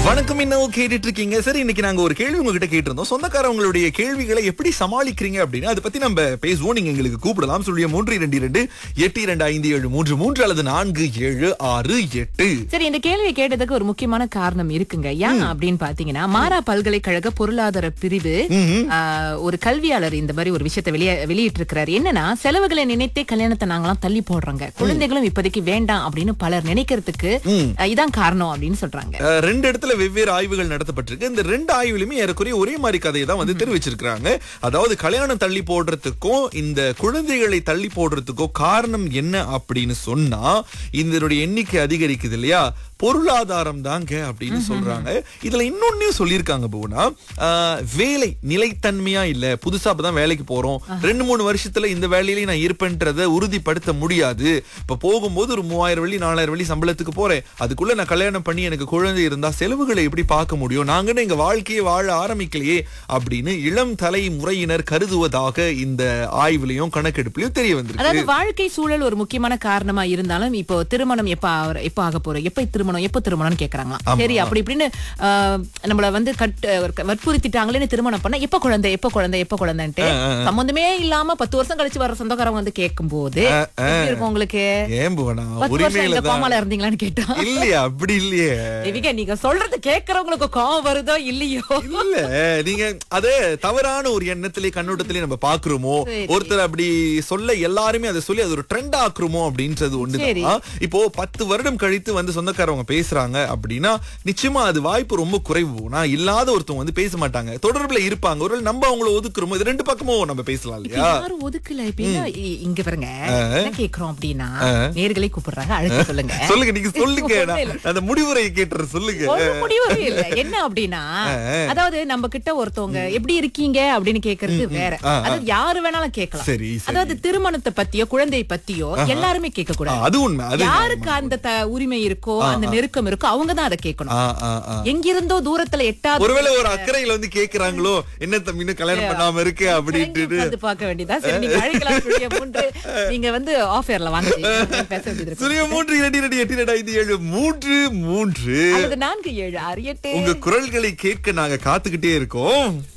வணக்கம் இன்னும் கேட்டுட்டு இருக்கீங்க சரி இன்னைக்கு நாங்க ஒரு கேள்வி உங்ககிட்ட கேட்டிருந்தோம் சொந்தக்காரவங்களுடைய கேள்விகளை எப்படி சமாளிக்கிறீங்க அப்படின்னு அதை பத்தி நம்ம பேசுவோம் நீங்க எங்களுக்கு கூப்பிடலாம் சொல்லிய மூன்று இரண்டு இரண்டு எட்டு இரண்டு ஐந்து ஏழு மூன்று மூன்று அல்லது நான்கு ஏழு ஆறு எட்டு சரி இந்த கேள்வியை கேட்டதுக்கு ஒரு முக்கியமான காரணம் இருக்குங்க ஏன் அப்படின்னு பாத்தீங்கன்னா மாரா பல்கலைக்கழக பொருளாதார பிரிவு ஆஹ், ஒரு கல்வியாளர் இந்த மாதிரி ஒரு விஷயத்தை வெளியே வெளியிட்டு இருக்கிறாரு என்னன்னா செலவுகளை நினைத்தே கல்யாணத்தை நாங்களாம் தள்ளி போடுறோங்க குழந்தைகளும் இப்போதைக்கு வேண்டாம் அப்படின்னு பலர் நினைக்கிறதுக்கு ஆஹ், இதான் காரணம் அப்படின்னு சொல்றாங்க அஹ், ரெண்டு இடத்துல வெவ்வேறு ஆய்வுகள் நடத்தப்பட்டிருக்கு இந்த ரெண்டு ஆய்வுலையுமே ஏறக்குறைய ஒரே மாதிரி கதையை தான் வந்து தெரிவிச்சிருக்காங்க அதாவது கல்யாணம் தள்ளி போடுறதுக்கும் இந்த குழந்தைகளை தள்ளி போடுறதுக்கும் காரணம் என்ன அப்படின்னு சொன்னா இதனுடைய எண்ணிக்கை அதிகரிக்குது இல்லையா பொருளாதாரம் தாங்க அப்படின்னு சொல்றாங்க இதுல இன்னொன்னையும் சொல்லியிருக்காங்க போனா ஆஹ், வேலை நிலைத்தன்மையா இல்ல புதுசா அப்பதான் வேலைக்கு போறோம் ரெண்டு மூணு வருஷத்துல இந்த வேலையில நான் இருப்பேன்றத உறுதிப்படுத்த முடியாது இப்ப போகும்போது ஒரு மூவாயிரம் வெள்ளி நாலாயிரம் வெள்ளி சம்பளத்துக்கு போறேன் அதுக்குள்ள நான் கல்யாணம் பண்ணி எனக்கு குழந்தை இருந்தா செலவுகளை எப்படி பார்க்க முடியும் நாங்கன்னு எங்க வாழ்க்கையை வாழ ஆரம்பிக்கலையே அப்படின்னு இளம் தலைமுறையினர் கருதுவதாக இந்த ஆய்வுலயும் கணக்கெடுப்புலயும் தெரிய வந்திருக்கு அதாவது வாழ்க்கை சூழல் ஒரு முக்கியமான காரணமா இருந்தாலும் இப்போ திருமணம் எப்ப ஆகுற- எப்ப ஆக போறோம் எப்ப திருமணம் எப்ப திருமணம்னு கேக்குறாங்களாம் சரி அப்படி இப்படின்னு ஆஹ், நம்மள வந்து கட் வற்புறுத்திட்டாங்களேன்னு திருமணம் பண்ண எப்ப குழந்தை எப்ப குழந்தை எப்ப குழந்தைன்ட்டு சம்பந்தமே இல்லாம பத்து வருஷம் கழிச்சு வர சொந்தக்காரங்க வந்து கேட்கும் போது எப்படி இருக்கும் உங்களுக்கு ஏன் போனா பத்து வருஷம் உரிமையில இந்த தான் கோமால இருந்தீங்களான்னு கேட்டா இல்லையா அப்படி இல்லையே தேவிகா நீங்க சொல்றது கேக்குறவங்களுக்கு கோவம் வருதோ இல்லையோ இல்ல நீங்க அத தவறான ஒரு எண்ணத்திலே கண்ணோட்டத்திலே நம்ம பாக்குறோமோ சரி. ஒருத்தர் அப்படி சொல்ல எல்லாருமே அதை சொல்லி அது ஒரு ட்ரெண்ட் ஆக்குறோமோ அப்படின்றது சரி. ஒண்ணுதான் இப்போ பத்து வருடம் கழித்து வந்து சொந்தக்காரவங்க பேசுறாங்க அப்படின்னா நிச்சயமா அது வாய்ப்பு ரொம்ப குறைவு நான் இல்லாத ஒருத்தவங்க வந்து பேச மாட்டாங்க தொடர்புல இருப்பாங்க ஒருவேளை நம்ம அவங்கள ஒதுக்குறோமோ இது ரெண்டு பக்கமும் நம்ம பேசலாம் இல்லையா யாரும் ஒதுக்கல இப்ப என்ன இ- இங்க பாருங்க என்ன கேக்குறோம் அப்படின்னா நேர்களை கூப்பிடுறாங்க அழைக்க சொல்லுங்க சொல்லுங்க நீங்க சொல்லுங்க ஒண்ணும் நான் இல்ல. அந்த முடிவுரையை கேட்டுற சொல்லுங்க ஒரு முடிவு இல்ல என்ன அப்படின்னா அதாவது நம்ம கிட்ட ஒருத்தவங்க எப்படி இருக்கீங்க அப்படின்னு கேக்குறது வேற அதாவது யாரு வேணாலும் கேட்கலாம் சரி, சரி. அதாவது திருமணத்தை பத்தியோ குழந்தை பத்தியோ எல்லாருமே கேட்க ஆ, கூடாது அது உண்மை அது யாருக்கு அந்த த- உரிமை இருக்கோ அந்த நெருக்கம் இருக்கோ அவங்க தான் அதை கேட்கணும் ஆ, ஆ, ஆ. எங்கிருந்தோ தூரத்துல எட்டாவது ஒருவேளை ஒரு அக்கறையில வந்து கேக்குறாங்களோ என்ன தம்பி இன்னும் கல்யாணம் பண்ணாம இருக்கு அப்படின்ட்டு உட்கார்ந்து பார்க்க வேண்டியதா சரி நீங்க அழைக்கலாம் சுழிய மூன்று நீங்க வந்து ஆஃப் ஏர்ல வாங்க பேச வேண்டியது இருக்கு. சூரிய மூன்று இரண்டு இரண்டு எட்டு இரண்டு ஐந்து ஏழு மூன்று மூன்று அல்லது நான்கு ஏழு ஆறு எட்டு உங்க குரல்களை கேட்க நாங்க காத்துக்கிட்டே இருக்கோம்